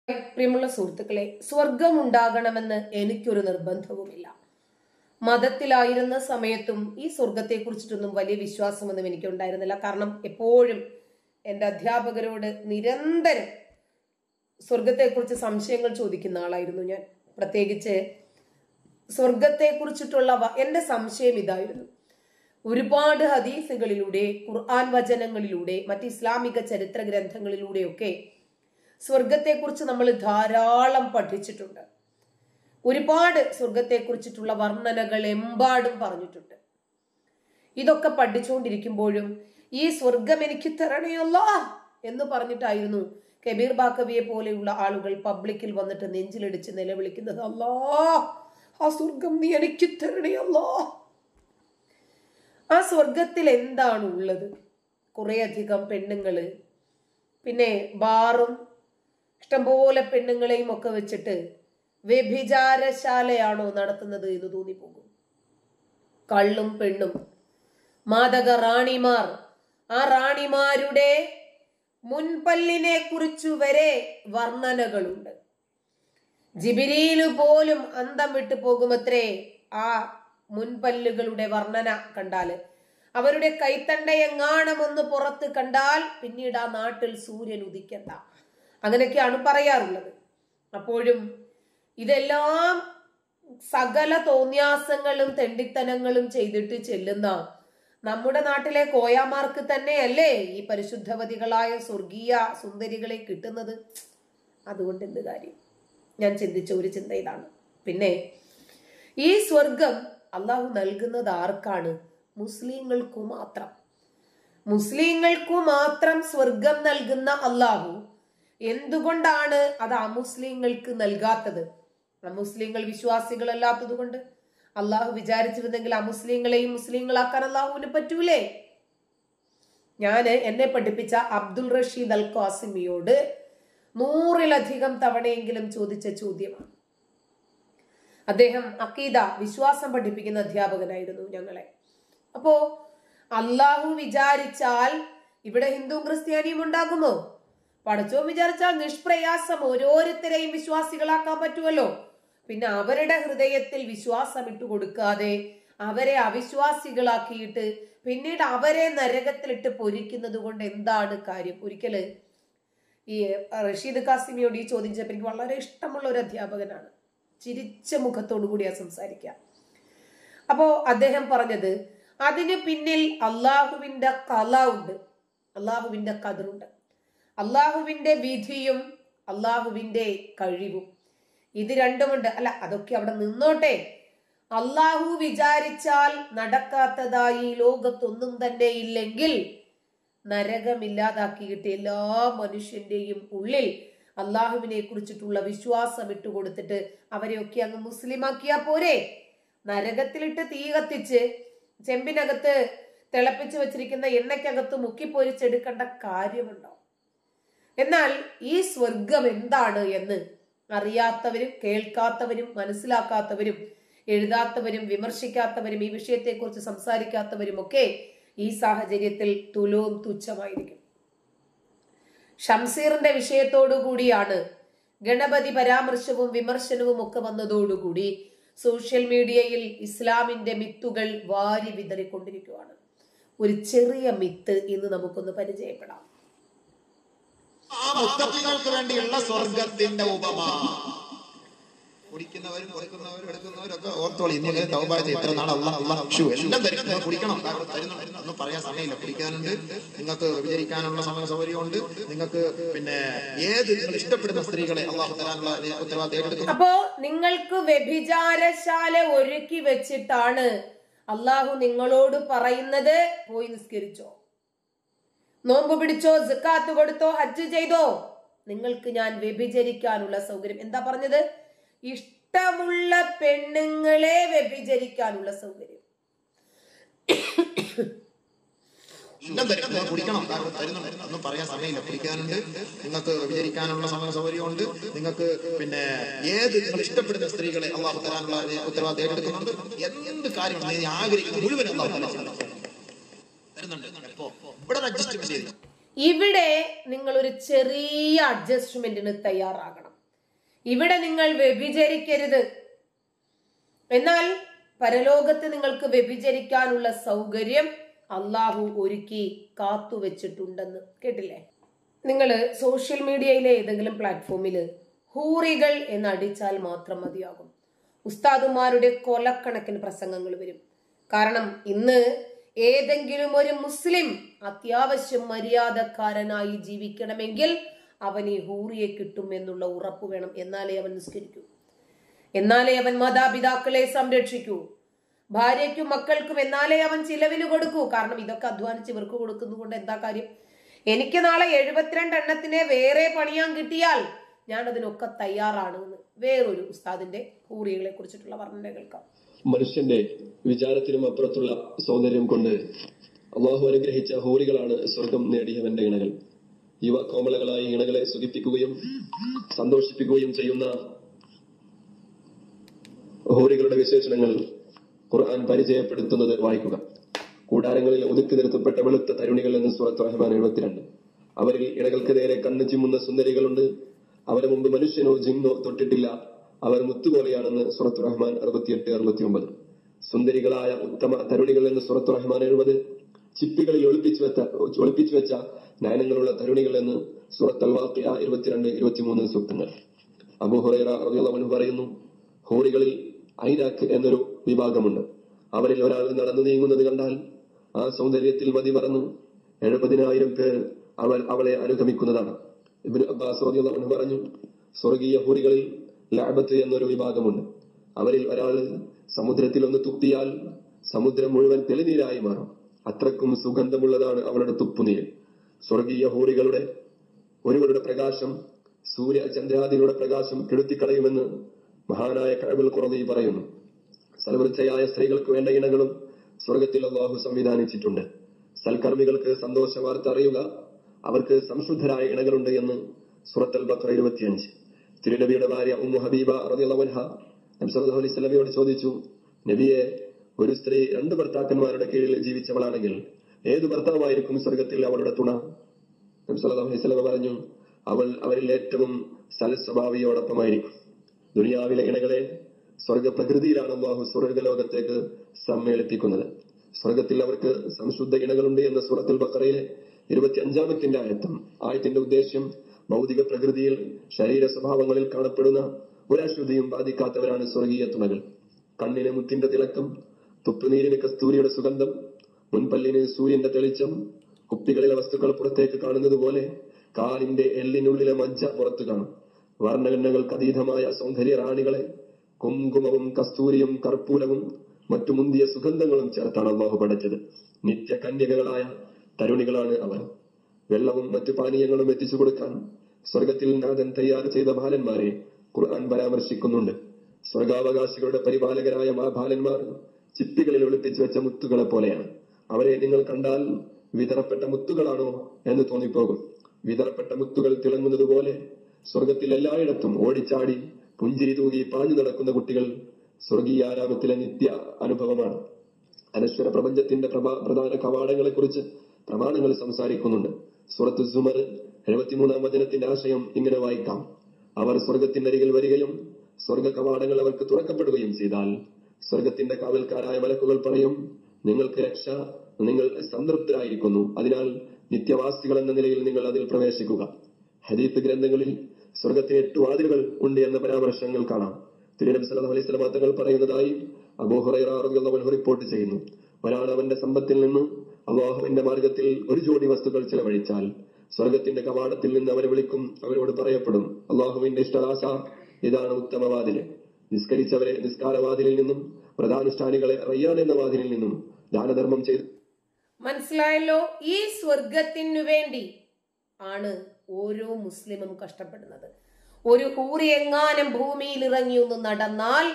പ്രിയമുള്ള സുഹൃത്തുക്കളെ സ്വർഗം ഉണ്ടാകണമെന്ന് എനിക്കൊരു നിർബന്ധവുമില്ല മതത്തിലായിരുന്ന സമയത്തും ഈ സ്വർഗത്തെ കുറിച്ചിട്ടൊന്നും വലിയ വിശ്വാസമൊന്നും എനിക്ക് ഉണ്ടായിരുന്നില്ല കാരണം എപ്പോഴും എൻ്റെ അധ്യാപകരോട് നിരന്തരം സ്വർഗത്തെക്കുറിച്ച് സംശയങ്ങൾ ചോദിക്കുന്ന ആളായിരുന്നു ഞാൻ പ്രത്യേകിച്ച് സ്വർഗത്തെക്കുറിച്ചിട്ടുള്ള വ- എൻ്റെ സംശയം ഇതായിരുന്നു ഒരുപാട് ഹദീസുകളിലൂടെ ഖുർആൻ വചനങ്ങളിലൂടെ മറ്റ് ഇസ്ലാമിക ചരിത്ര ഗ്രന്ഥങ്ങളിലൂടെയൊക്കെ സ്വർഗത്തെക്കുറിച്ച് നമ്മൾ ധാരാളം പഠിച്ചിട്ടുണ്ട് ഒരുപാട് സ്വർഗത്തെക്കുറിച്ചിട്ടുള്ള വർണ്ണനകൾ എമ്പാടും പറഞ്ഞിട്ടുണ്ട് ഇതൊക്കെ പഠിച്ചുകൊണ്ടിരിക്കുമ്പോഴും ഈ സ്വർഗം എനിക്ക് തരണയല്ല എന്ന് പറഞ്ഞിട്ടായിരുന്നു കബീർ ബാക്കവിയെ പോലെയുള്ള ആളുകൾ പബ്ലിക്കിൽ വന്നിട്ട് നെഞ്ചിലടിച്ച് നിലവിളിക്കുന്നത് അല്ലാ ആ സ്വർഗം നീ എനിക്ക് തരണയല്ലോ ആ സ്വർഗത്തിൽ എന്താണ് ഉള്ളത് കുറേയധികം പെണ്ണുങ്ങള് പിന്നെ ബാറും ഇഷ്ടംപോലെ പെണ്ണുങ്ങളെയും ഒക്കെ വെച്ചിട്ട് വ്യഭിചാരശാലയാണോ നടത്തുന്നത് എന്ന് തോന്നിപ്പോകും കള്ളും പെണ്ണും മാതക റാണിമാർ ആ റാണിമാരുടെ മുൻപല്ലിനെ കുറിച്ചു വരെ വർണ്ണനകളുണ്ട് ജിബിരിയില് പോലും അന്തം വിട്ടു പോകുമത്രേ ആ മുൻപല്ലുകളുടെ വർണ്ണന കണ്ടാല് അവരുടെ കൈത്തണ്ടയെങ്ങാണമെന്ന് പുറത്ത് കണ്ടാൽ പിന്നീട് ആ നാട്ടിൽ സൂര്യൻ ഉദിക്കണ്ട അങ്ങനെയൊക്കെയാണ് പറയാറുള്ളത് അപ്പോഴും ഇതെല്ലാം സകല തോന്യാസങ്ങളും തെണ്ടിത്തനങ്ങളും ചെയ്തിട്ട് ചെല്ലുന്ന നമ്മുടെ നാട്ടിലെ കോയാമാർക്ക് തന്നെയല്ലേ ഈ പരിശുദ്ധവതികളായ സ്വർഗീയ സുന്ദരികളെ കിട്ടുന്നത് അതുകൊണ്ട് എന്ത് കാര്യം ഞാൻ ചിന്തിച്ച ഒരു ചിന്ത ഇതാണ് പിന്നെ ഈ സ്വർഗം അള്ളാഹു നൽകുന്നത് ആർക്കാണ് മുസ്ലിങ്ങൾക്കു മാത്രം മുസ്ലിങ്ങൾക്കു മാത്രം സ്വർഗം നൽകുന്ന അള്ളാഹു എന്തുകൊണ്ടാണ് അത് അമുസ്ലിങ്ങൾക്ക് നൽകാത്തത് അമുസ്ലിങ്ങൾ വിശ്വാസികളല്ലാത്തത് കൊണ്ട് അള്ളാഹു വിചാരിച്ചിരുന്നെങ്കിൽ അമുസ്ലിങ്ങളെയും മുസ്ലിങ്ങളാക്കാൻ അള്ളാഹുവിന് പറ്റൂലേ ഞാന് എന്നെ പഠിപ്പിച്ച അബ്ദുൾ റഷീദ് അൽ ഖാസിമിയോട് നൂറിലധികം തവണയെങ്കിലും ചോദിച്ച ചോദ്യമാണ് അദ്ദേഹം അക്കീദ വിശ്വാസം പഠിപ്പിക്കുന്ന അധ്യാപകനായിരുന്നു ഞങ്ങളെ അപ്പോ അള്ളാഹു വിചാരിച്ചാൽ ഇവിടെ ഹിന്ദു ക്രിസ്ത്യാനിയും ഉണ്ടാകുമോ പടച്ചോ വിചാരിച്ചാൽ നിഷ്പ്രയാസം ഓരോരുത്തരെയും വിശ്വാസികളാക്കാൻ പറ്റുമല്ലോ പിന്നെ അവരുടെ ഹൃദയത്തിൽ വിശ്വാസം ഇട്ട് കൊടുക്കാതെ അവരെ അവിശ്വാസികളാക്കിയിട്ട് പിന്നീട് അവരെ നരകത്തിലിട്ട് പൊരിക്കുന്നത് കൊണ്ട് എന്താണ് കാര്യം ഒരിക്കല് ഈ റഷീദ് കാസിമിയോട് ഈ ചോദ്യം ചെയ്തപ്പോൾ എനിക്ക് വളരെ ഇഷ്ടമുള്ള ഒരു അധ്യാപകനാണ് ചിരിച്ച മുഖത്തോടു കൂടിയാ സംസാരിക്കുക അപ്പോ അദ്ദേഹം പറഞ്ഞത് അതിന് പിന്നിൽ അള്ളാഹുവിന്റെ കല ഉണ്ട് അള്ളാഹുവിന്റെ കതിറുണ്ട് അള്ളാഹുവിന്റെ വിധിയും അള്ളാഹുവിന്റെ കഴിവും ഇത് രണ്ടുമുണ്ട് അല്ല അതൊക്കെ അവിടെ നിന്നോട്ടെ അള്ളാഹു വിചാരിച്ചാൽ നടക്കാത്തതായി ഈ ലോകത്തൊന്നും തന്നെ ഇല്ലെങ്കിൽ നരകമില്ലാതാക്കിയിട്ട് എല്ലാ മനുഷ്യന്റെയും ഉള്ളിൽ അള്ളാഹുവിനെ കുറിച്ചിട്ടുള്ള വിശ്വാസം ഇട്ടുകൊടുത്തിട്ട് അവരെയൊക്കെ അങ്ങ് മുസ്ലിമാക്കിയാ പോരെ നരകത്തിലിട്ട് തീ കത്തിച്ച് ചെമ്പിനകത്ത് തിളപ്പിച്ച് വെച്ചിരിക്കുന്ന എണ്ണയ്ക്കകത്ത് മുക്കിപ്പൊരിച്ചെടുക്കേണ്ട കാര്യമുണ്ടോ എന്നാൽ ഈ സ്വർഗം എന്താണ് എന്ന് അറിയാത്തവരും കേൾക്കാത്തവരും മനസ്സിലാക്കാത്തവരും എഴുതാത്തവരും വിമർശിക്കാത്തവരും ഈ വിഷയത്തെക്കുറിച്ച് സംസാരിക്കാത്തവരും ഒക്കെ ഈ സാഹചര്യത്തിൽ തുലവും തുച്ഛമായിരിക്കും ഷംസീറിന്റെ വിഷയത്തോടു കൂടിയാണ് ഗണപതി പരാമർശവും വിമർശനവും ഒക്കെ വന്നതോടുകൂടി സോഷ്യൽ മീഡിയയിൽ ഇസ്ലാമിന്റെ മിത്തുകൾ വാരി വിതറിക്കൊണ്ടിരിക്കുകയാണ് ഒരു ചെറിയ മിത്ത് ഇന്ന് നമുക്കൊന്ന് പരിചയപ്പെടാം ആ മുത്തക്കിങ്ങൾക്ക് വേണ്ടിയുള്ള സ്വർഗത്തിന്റെ ഉപമ കുടിക്കുന്നവരും കൊടുക്കുന്നവരും എടുക്കുന്നവരൊക്കെ ഓർത്തോളി ഇനി തൗബ ചെയ്ത് ഇത്ര നാൾ അല്ല അല്ല ഷു എല്ലാം തരും നിങ്ങൾ കുടിക്കണം കാരണം തരുന്നുണ്ട് ഒന്നും പറയാൻ സമയമില്ല കുടിക്കാനുണ്ട് നിങ്ങൾക്ക് വിചരിക്കാനുള്ള സമയ സൗകര്യമുണ്ട് നിങ്ങൾക്ക് പിന്നെ ഏത് നിങ്ങൾ ഇഷ്ടപ്പെടുന്ന സ്ത്രീകളെ അള്ളാഹു തരാനുള്ള ഉത്തരവാദിത്തം ഏറ്റെടുക്കുന്നു അപ്പോ നിങ്ങൾക്ക് വ്യഭിചാരശാല ഒരുക്കി വെച്ചിട്ടാണ് അള്ളാഹു നിങ്ങളോട് പറയുന്നത് പോയി നിസ്കരിച്ചോ നോമ്പ് പിടിച്ചോ ജക്കാത്ത് കൊടുത്തോ ഹജ്ജ് ചെയ്തോ നിങ്ങൾക്ക് ഞാൻ വ്യഭിചരിക്കാനുള്ള സൗകര്യം എന്താ പറഞ്ഞത് ഇഷ്ടമുള്ള പെണ്ണുങ്ങളെ വ്യഭിചരിക്കാനുള്ള സൗകര്യം എല്ലാം തരും നിങ്ങൾ കുടിക്കണം കാരണം തരുന്നുണ്ട് ഒന്നും പറയാൻ സമയമില്ല കുടിക്കാനുണ്ട് നിങ്ങൾക്ക് വിചരിക്കാനുള്ള സമയ സൗകര്യമുണ്ട് നിങ്ങൾക്ക് പിന്നെ ഏത് നിങ്ങൾ ഇഷ്ടപ്പെടുന്ന സ്ത്രീകളെ അള്ളാഹു തരാനുള്ള ഉത്തരവാദിത്തം ഏറ്റെടുക്കുന്നുണ്ട് എന്ത് കാര്യമാണ് നീ ആഗ്രഹിക്കുന്നത് മുഴുവൻ അള്ളാഹു തആല തരുന്നുണ്ട് എപ്പോ ഇവിടെ അഡ്ജസ്റ്റ്മെന്റ് ചെയ്ത് ഇവിടെ നിങ്ങൾ ഒരു ചെറിയ അഡ്ജസ്റ്റ്മെന്റിന് തയ്യാറാകണം ഇവിടെ നിങ്ങൾ വ്യഭിചരിക്കരുത് എന്നാൽ പരലോകത്ത് നിങ്ങൾക്ക് വ്യഭിചരിക്കാനുള്ള സൗകര്യം അള്ളാഹു ഒരുക്കി കാത്തുവെച്ചിട്ടുണ്ടെന്ന് കേട്ടില്ലേ നിങ്ങൾ സോഷ്യൽ മീഡിയയിലെ ഏതെങ്കിലും പ്ലാറ്റ്ഫോമിൽ ഹൂറികൾ എന്ന് അടിച്ചാൽ മാത്രം മതിയാകും ഉസ്താദുമാരുടെ കൊലക്കണക്കിന് പ്രസംഗങ്ങൾ വരും കാരണം ഇന്ന് ഏതെങ്കിലും ഒരു മുസ്ലിം അത്യാവശ്യം മര്യാദക്കാരനായി ജീവിക്കണമെങ്കിൽ അവൻ ഈ ഹൂറിയെ കിട്ടും എന്നുള്ള ഉറപ്പ് വേണം എന്നാലേ അവൻ നിസ്കരിക്കൂ എന്നാലേ അവൻ മാതാപിതാക്കളെ സംരക്ഷിക്കൂ ഭാര്യയ്ക്കും മക്കൾക്കും എന്നാലേ അവൻ ചിലവിന് കൊടുക്കൂ കാരണം ഇതൊക്കെ അധ്വാനിച്ച് ഇവർക്ക് കൊടുക്കുന്നതുകൊണ്ട് എന്താ കാര്യം എനിക്ക് നാളെ എഴുപത്തിരണ്ട് എണ്ണത്തിനെ വേറെ പണിയാൻ കിട്ടിയാൽ ഞാൻ അതിനൊക്കെ തയ്യാറാണ് എന്ന് വേറൊരു ഉസ്താദിന്റെ ഹൂറികളെ കുറിച്ചിട്ടുള്ള വർണ്ണന കേൾക്കാം മനുഷ്യന്റെ വിചാരത്തിനും അപ്പുറത്തുള്ള സൗന്ദര്യം കൊണ്ട് അള്ളാഹു അനുഗ്രഹിച്ച ഹോറികളാണ് സ്വർഗം നേടിയവന്റെ ഇണകൾ യുവ കോമളകളായി ഇണകളെ സുഖിപ്പിക്കുകയും സന്തോഷിപ്പിക്കുകയും ചെയ്യുന്ന ഹോറികളുടെ വിശേഷണങ്ങൾ ഖുർആൻ പരിചയപ്പെടുത്തുന്നത് വായിക്കുക കൂടാരങ്ങളിൽ ഒതുക്കി നിർത്തപ്പെട്ട വെളുത്ത തരുണികൾ എന്ന് സൂറത്ത് റഹ്മാൻ എഴുപത്തിരണ്ട് അവരിൽ ഇണകൾക്ക് നേരെ കണ്ണ് ചിമ്മുന്ന സുന്ദരികളുണ്ട് അവരെ മുമ്പ് മനുഷ്യനോ ജിന്നോ തൊട്ടിട്ടില്ല അവർ മുത്തുപോലെയാണെന്ന് സുറത്ത് റഹ്മാൻ അറുപത്തിയെട്ട് അറുപത്തി ഒമ്പത് സുന്ദരികളായ ഉത്തമ തരുണികൾ എന്ന് സുറത്ത് റഹ്മാൻ എഴുപത് ചിപ്പികളിൽ ഒളിപ്പിച്ചു വെച്ച ഒളിപ്പിച്ചു വെച്ച നയനങ്ങളുള്ള തരുണികൾ എന്ന് സുറത്ത് അൽവാഖിയ ഇരുപത്തിരണ്ട് ഇരുപത്തിമൂന്ന് സൂക്തങ്ങൾ അബൂഹുറൈറ റളിയല്ലാഹു പറയുന്നു ഹോറികളിൽ ഐരാക്ക് എന്നൊരു വിഭാഗമുണ്ട് അവരിൽ ഒരാൾ നടന്നു നീങ്ങുന്നത് കണ്ടാൽ ആ സൗന്ദര്യത്തിൽ മതി മറന്ന് എഴുപതിനായിരം പേർ അവൾ അവളെ അനുഗമിക്കുന്നതാണ് ഇബ്നു അബ്ബാസ് റളിയല്ലാഹു അൻഹു പറഞ്ഞു സ്വർഗീയ ഹൂറികളിൽ ലഅബത്ത് എന്നൊരു വിഭാഗമുണ്ട് അവരിൽ ഒരാൾ സമുദ്രത്തിൽ ഒന്ന് തുപ്പിയാൽ സമുദ്രം മുഴുവൻ തെളിനീരായി മാറും അത്രക്കും സുഗന്ധമുള്ളതാണ് അവളുടെ തുപ്പുനീര് സ്വർഗീയ ഹൂറികളുടെ ഒരുവരുടെ പ്രകാശം സൂര്യ ചന്ദ്രാദികളുടെ പ്രകാശം കെടുത്തിക്കളയുമെന്ന് മഹാനായ കഴബുൽ കുറവി പറയുന്നു സൽവൃദ്ധയായ സ്ത്രീകൾക്ക് വേണ്ട ഇണകളും സ്വർഗത്തിൽ അള്ളാഹു സംവിധാനിച്ചിട്ടുണ്ട് സൽക്കർമ്മികൾക്ക് സന്തോഷ വാർത്ത അറിയുക അവർക്ക് സംശുദ്ധരായ ഇണകളുണ്ട് എന്ന് സുറത്തൽ ബക്ര ഇരുപത്തിയഞ്ച് തിരുനബിയുടെ ഭാര്യ ഉമ്മു ഹബീബ റളിയല്ലാഹു നബി സല്ലല്ലാഹു അലൈഹി വസല്ലമയോട് ചോദിച്ചു നബിയെ ഒരു സ്ത്രീ രണ്ട് ഭർത്താക്കന്മാരുടെ കീഴിൽ ജീവിച്ചവളാണെങ്കിൽ ഏത് ഭർത്താവായിരിക്കും സ്വർഗത്തിൽ അവളുടെ തുണ നബി സല്ലല്ലാഹു അലൈഹി വസല്ലമ പറഞ്ഞു അവൾ അവരിൽ ഏറ്റവും സൽസ്വഭാവിയോടൊപ്പമായിരിക്കും ദുനിയാവിലെ ഇണകളെ സ്വർഗ പ്രകൃതിയിലാണ് അള്ളാഹു സ്വർഗലോകത്തേക്ക് സമ്മേളിപ്പിക്കുന്നത് സ്വർഗത്തിൽ അവർക്ക് സംശുദ്ധ ഇണകളുണ്ട് എന്ന സൂറത്തുൽ ബക്കറയിലെ ഇരുപത്തി അഞ്ചാമത്തിന്റെ ആയത്തം ആയത്തിന്റെ ഉദ്ദേശ്യം ഭൗതിക പ്രകൃതിയിൽ ശരീര സ്വഭാവങ്ങളിൽ കാണപ്പെടുന്ന ഒരശുദ്ധിയും ബാധിക്കാത്തവരാണ് സ്വർഗീയ തുണകൾ കണ്ണിന് മുത്തിന്റെ തിളക്കം തുപ്പുനീരിന് കസ്തൂരിയുടെ സുഗന്ധം മുൻപല്ലിന് സൂര്യന്റെ തെളിച്ചം കുപ്പികളിലെ വസ്തുക്കൾ പുറത്തേക്ക് കാണുന്നത് പോലെ കാലിന്റെ എല്ലിനുള്ളിലെ മജ്ജ പുറത്തു കാണും വർണ്ണഗണ്ണകൾക്ക് അതീതമായ സൗന്ദര്യ റാണികളെ കുങ്കുമവും കസ്തൂരിയും കർപ്പൂരവും മറ്റു മുന്തിയ സുഗന്ധങ്ങളും ചേർത്താണ് അള്ളാഹു പടച്ചത് നിത്യ കന്യകകളായ തരുണികളാണ് അവർ വെള്ളവും മറ്റു പാനീയങ്ങളും എത്തിച്ചു കൊടുക്കാൻ സ്വർഗത്തിൽ നാഥൻ തയ്യാർ ചെയ്ത ബാലന്മാരെ ഖുർആൻ പരാമർശിക്കുന്നുണ്ട് സ്വർഗാവകാശികളുടെ പരിപാലകരായ ആ ബാലന്മാർ ചിപ്പികളിൽ ഒളിപ്പിച്ചു വെച്ച മുത്തുകളെ പോലെയാണ് അവരെ നിങ്ങൾ കണ്ടാൽ വിതറപ്പെട്ട മുത്തുകളാണോ എന്ന് തോന്നിപ്പോകും വിതറപ്പെട്ട മുത്തുകൾ തിളങ്ങുന്നത് പോലെ സ്വർഗത്തിൽ എല്ലായിടത്തും ഓടിച്ചാടി പുഞ്ചിരി തൂകി പാഞ്ഞു നടക്കുന്ന കുട്ടികൾ സ്വർഗീയാരാമത്തിലെ നിത്യ അനുഭവമാണ് അനശ്വര പ്രപഞ്ചത്തിന്റെ പ്രഭാ പ്രധാന കവാടങ്ങളെ കുറിച്ച് പ്രമാണങ്ങൾ സംസാരിക്കുന്നുണ്ട് സുറത്ത് സുമർ എഴുപത്തിമൂന്നാം വചനത്തിന്റെ ആശയം ഇങ്ങനെ വായിക്കാം അവർ സ്വർഗത്തിന്റെ അരികിൽ വരികയും സ്വർഗ കവാടങ്ങൾ അവർക്ക് തുറക്കപ്പെടുകയും ചെയ്താൽ സ്വർഗത്തിന്റെ കാവൽക്കാരായ മലക്കുകൾ പറയും നിങ്ങൾക്ക് രക്ഷ നിങ്ങൾ സംതൃപ്തരായിരിക്കുന്നു അതിനാൽ നിത്യവാസികൾ എന്ന നിലയിൽ നിങ്ങൾ അതിൽ പ്രവേശിക്കുക ഹദീത്ത് ഗ്രന്ഥങ്ങളിൽ സ്വർഗത്തിന് എട്ട് വാതിലുകൾ ഉണ്ട് എന്ന പരാമർശങ്ങൾ കാണാം തിരുനബി സല്ലല്ലാഹു അലൈഹി വസല്ലം തങ്ങൾ പറയുന്നതായി അബൂ ഹുറൈറ റളിയല്ലാഹു അൻഹു റിപ്പോർട്ട് ചെയ്യുന്നു ഒരാൾ അവന്റെ സമ്പത്തിൽ നിന്ന് അള്ളാഹുവിന്റെ മാർഗത്തിൽ ഒരു ജോഡി വസ്തുക്കൾ ചെലവഴിച്ചാൽ സ്വർഗത്തിന്റെ കവാടത്തിൽ നിന്ന് അവനെ വിളിക്കും അവരോട് പറയപ്പെടും അള്ളാഹുവിന്റെ ഇഷ്ടദാസ ഇതാണ് ഉത്തമ വാതില് നിസ്കരിച്ചവരെ നിസ്കാരവാതിലിൽ നിന്നും പ്രധാനുഷ്ഠാനികളെ റയ്യാൻ എന്ന വാതിലിൽ നിന്നും ദാനധർമ്മം ചെയ്ത് മനസ്സിലായല്ലോ ഈ സ്വർഗത്തിനു വേണ്ടി ആണ് ഓരോ മുസ്ലിമും കഷ്ടപ്പെടുന്നത് ഒരു ഹൂറി എങ്ങാനും ഭൂമിയിൽ ഇറങ്ങി ഒന്ന് നടന്നാൽ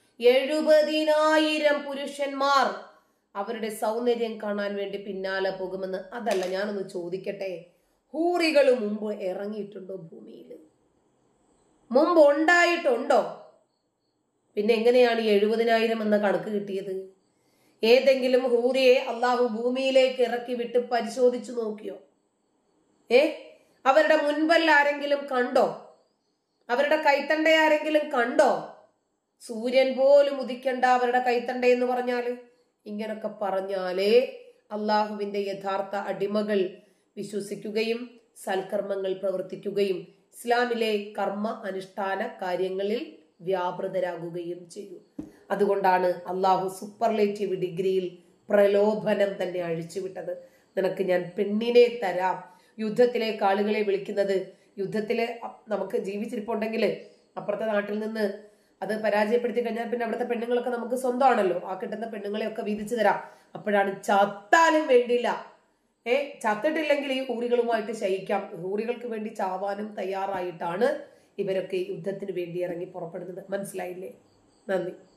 എഴുപതിനായിരം പുരുഷന്മാർ അവരുടെ സൗന്ദര്യം കാണാൻ വേണ്ടി പിന്നാലെ പോകുമെന്ന് അതല്ല ഞാനൊന്ന് ചോദിക്കട്ടെ ഹൂറികൾ മുമ്പ് ഇറങ്ങിയിട്ടുണ്ടോ ഭൂമിയിൽ മുമ്പ് ഉണ്ടായിട്ടുണ്ടോ പിന്നെ എങ്ങനെയാണ് ഈ എഴുപതിനായിരം എന്ന കണക്ക് കിട്ടിയത് ഏതെങ്കിലും ഹൂറിയെ അള്ളാഹു ഭൂമിയിലേക്ക് ഇറക്കി വിട്ട് പരിശോധിച്ചു നോക്കിയോ ഏ അവരുടെ മുൻപല്ല ആരെങ്കിലും കണ്ടോ അവരുടെ കൈത്തണ്ട ആരെങ്കിലും കണ്ടോ സൂര്യൻ പോലും ഉദിക്കണ്ട അവരുടെ കൈത്തണ്ട എന്ന് പറഞ്ഞാല് ഇങ്ങനൊക്കെ പറഞ്ഞാലേ അള്ളാഹുവിന്റെ യഥാർത്ഥ അടിമകൾ വിശ്വസിക്കുകയും സൽക്കർമ്മങ്ങൾ പ്രവർത്തിക്കുകയും ഇസ്ലാമിലെ കർമ്മ അനുഷ്ഠാന കാര്യങ്ങളിൽ വ്യാപൃതരാകുകയും ചെയ്യും അതുകൊണ്ടാണ് അള്ളാഹു സൂപ്പർലേറ്റീവ് ഡിഗ്രിയിൽ പ്രലോഭനം തന്നെ അഴിച്ചുവിട്ടത് നിനക്ക് ഞാൻ പെണ്ണിനെ തരാം യുദ്ധത്തിലേക്ക് ആളുകളെ വിളിക്കുന്നത് യുദ്ധത്തില് അ- നമുക്ക് ജീവിച്ചിരിപ്പുണ്ടെങ്കിൽ അപ്പുറത്തെ നാട്ടിൽ നിന്ന് അത് പരാജയപ്പെടുത്തി കഴിഞ്ഞാൽ പിന്നെ അവിടുത്തെ പെണ്ണുങ്ങളൊക്കെ നമുക്ക് സ്വന്തമാണല്ലോ ആ കിട്ടുന്ന പെണ്ണുങ്ങളെ ഒക്കെ വീതിച്ചു തരാം അപ്പോഴാണ് ചത്താലും വേണ്ടില്ല ഏ ചത്തിട്ടില്ലെങ്കിൽ ഈ ഹൂറികളുമായിട്ട് ശയിക്കാം ഹൂറികൾക്ക് വേണ്ടി ചാവാനും തയ്യാറായിട്ടാണ് ഇവരൊക്കെ യുദ്ധത്തിന് വേണ്ടി ഇറങ്ങി പുറപ്പെടുന്നത് മനസ്സിലായില്ലേ നന്ദി